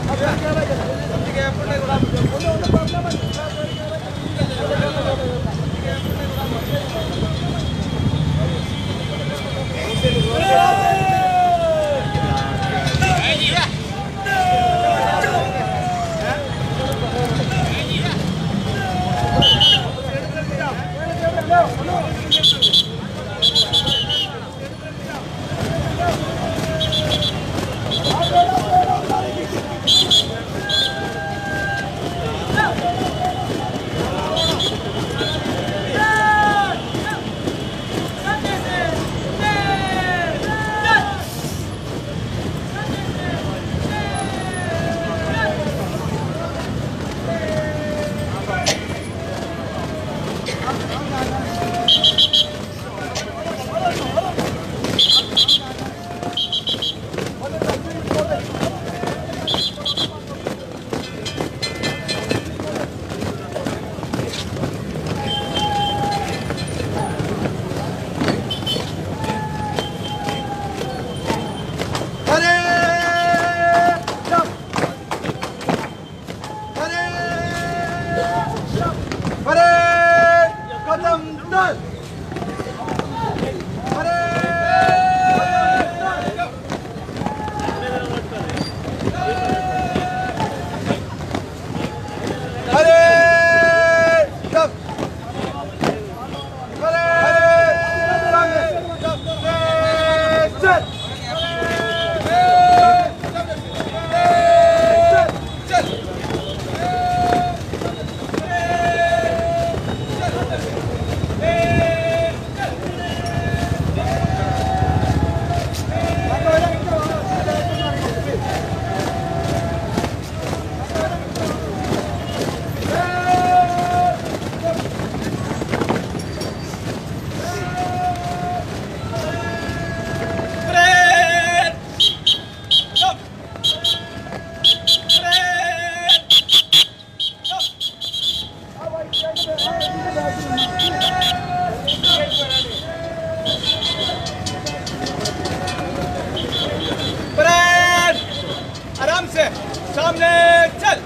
आराम से सामने चल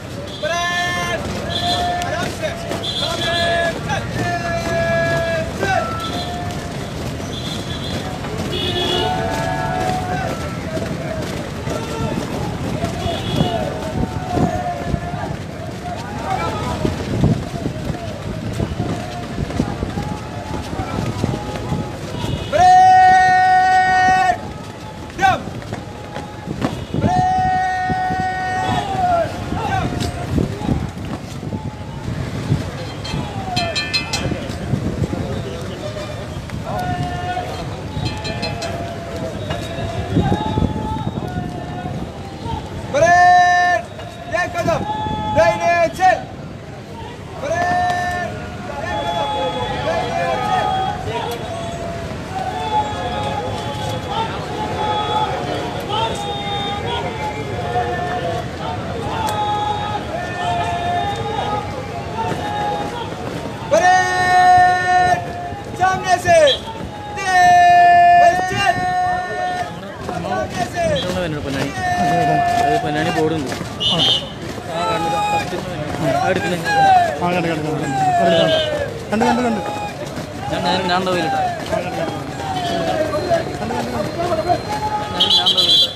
ब्रेक आराम से सामने चल चल ब्रेक जंप ब्रेक एक कदम दाहिने चल ब्रेक एक कदम दाहिने चल ब्रेक सामने से तेज चल सामने से വരുന്നുണ്ട് പൊന്നാനി അത് പൊന്നാനി ബോർഡുണ്ട് ആ കണ്ടു ഫസ്റ്റ് എടുക്കുന്നുണ്ട് ആ കണ്ട് കണ്ട് കണ്ട് കണ്ട് കണ്ട് കണ്ട് കണ്ട് ഞാൻ നേരെ ഞാൻ ഉണ്ടാവില്ല ഞാൻ ഉണ്ടാവില്ല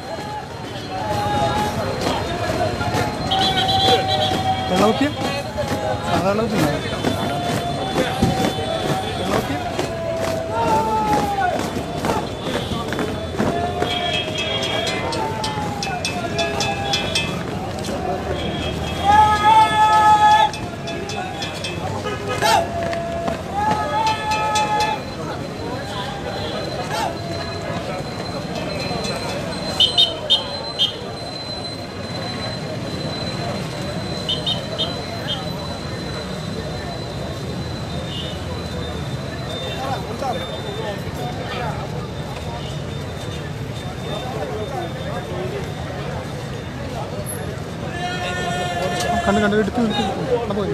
വെള്ളവുത്തിയ സാധാ വെള്ളവുത്തിയ വെള്ളവുത്തിയ കണ്ട് കണ്ട് എടുത്ത് എടുത്ത് അവിടെ പോയി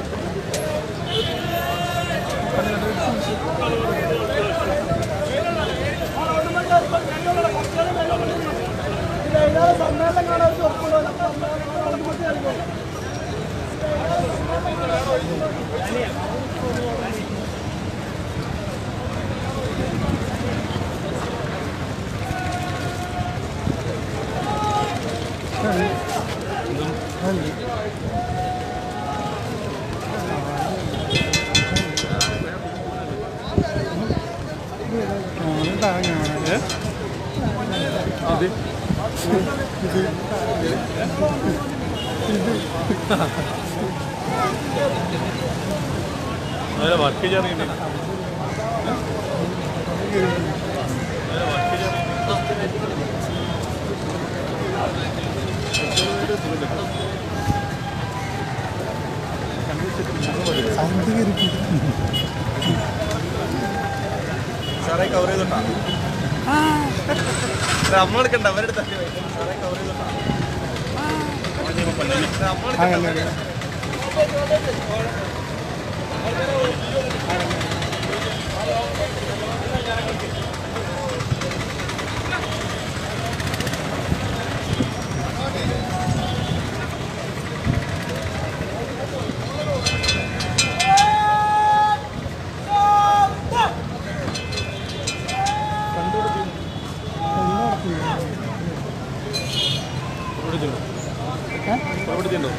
കണ്ട് കണ്ട് എടുത്ത് എടുത്ത്. വർക്ക് ചെയ്യാറിയുണ്ട് സാറേ കവർ ചെയ്തോട്ടാ നമ്മളെടുക്കണ്ട അവരെടുത്ത സാറേ കവർ ചെയ്തോട്ടാ നമ്മളെടുക്കണ്ട പുറപ്പെടുത്തിണ്ടോ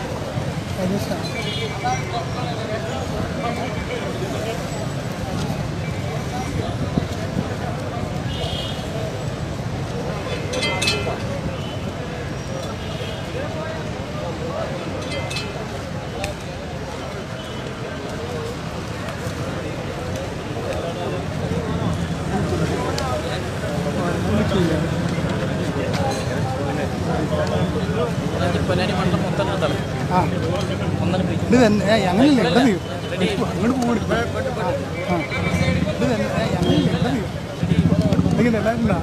പൊന്നാനി മണ്ഡലം മൊത്തം കണ്ടാണ് ആ ഒന്നര ഇത് തന്നെ ഏയ് അങ്ങനെയല്ല ഇവിടെ നീ അങ്ങോട്ട് പോകടി ആ ഇത് തന്നെ ഏയ് അങ്ങനെയല്ല ഇവിടെ നീ ഇങ്ങനെ ഉണ്ടായിരുന്നാ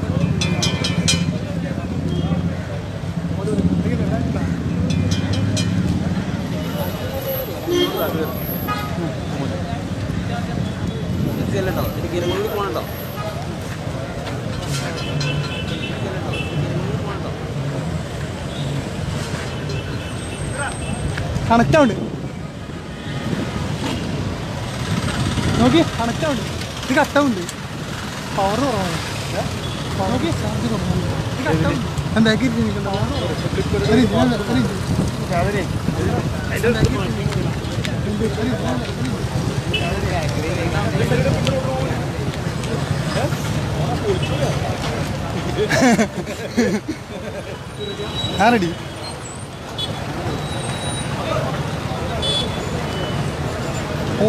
ഇങ്ങനെ ഉണ്ടായിരുന്നാ കണക്റ്റ് ആവുണ്ട് നോക്കി കണക്റ്റ് ആവുണ്ട് ഇത് കട്ടാവുണ്ട് പവർ കുറവാണ് നോക്കി ചാർജ് കുറവാണ് ഇത് കട്ടാവുണ്ട് എന്താക്കി ആരടി ഓ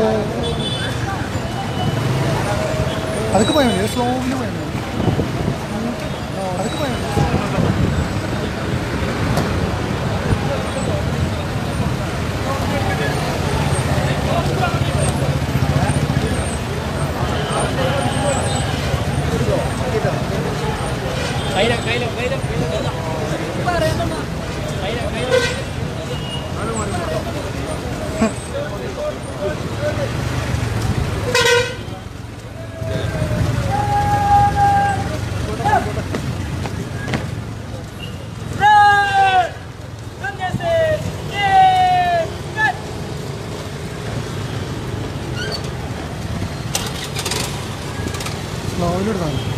അതൊക്കെ പോയാൽ മതി സ്ലോവിൽ പോയാൽ മതി അതൊക്കെ പോയാൽ മതി കയ്യില കയ്യില കയ്യില സ്ലോവിലെടുത്താൽ മതി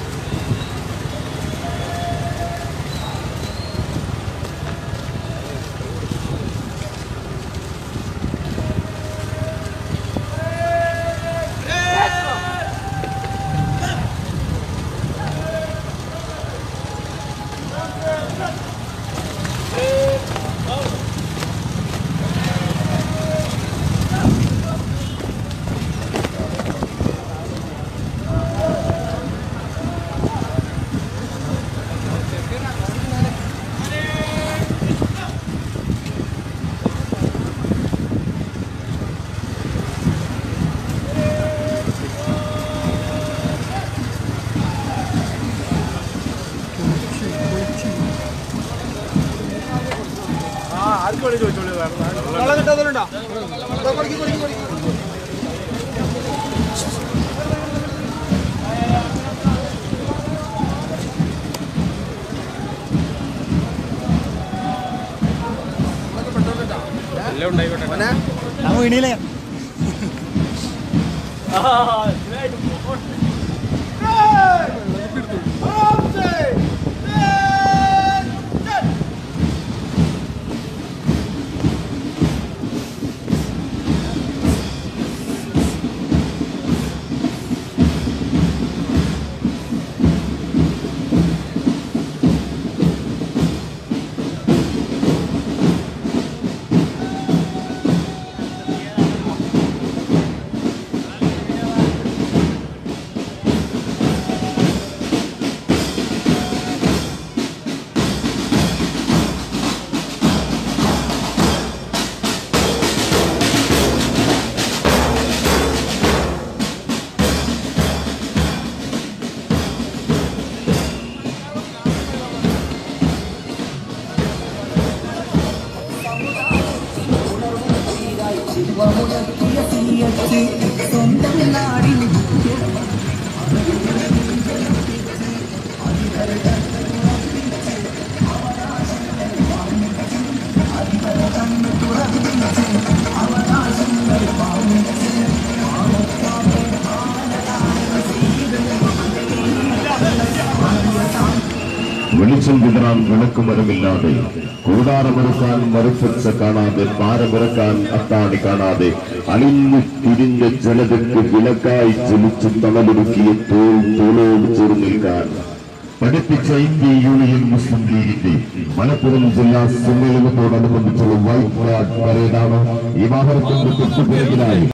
ആർക്ക് വേണ്ടി ചോദിച്ചോളൂ വെള്ളം കിട്ടാത്തതുണ്ടോ കുടിക്കും കുടിക്കും കുടിക്കും എല്ലാം ഉണ്ടായിക്കോട്ടെ ഞാൻ വീണിയില്ല സ്വന്തം നാടിന് വെളിച്ചം വിതറാൻ വിളക്കുമരമില്ലാതെ കൂടാരമൊരുക്കാൻ മറുപ്പച്ച കാണാതെ പാരമിറക്കാൻ അത്താണി കാണാതെ അലിഞ്ഞു തിരിഞ്ഞ ജനതയ്ക്ക് വിളക്കായി ജലിച്ചു തണലൊരുക്കിയ തോൾ തോളോട് ചേർന്ന് നിൽക്കാൻ പഠിപ്പിച്ച ഇന്ത്യ യൂണിയൻ മുസ്ലിം ലീഗിന്റെ മലപ്പുറം ജില്ലാ സമ്മേളനത്തോടനുബന്ധിച്ചുള്ള വൈറ്റ് ഗാർഡ് പരേഡാണ് ഈ വാഹനത്തിന്റെ തൊട്ടുപിറകിലായി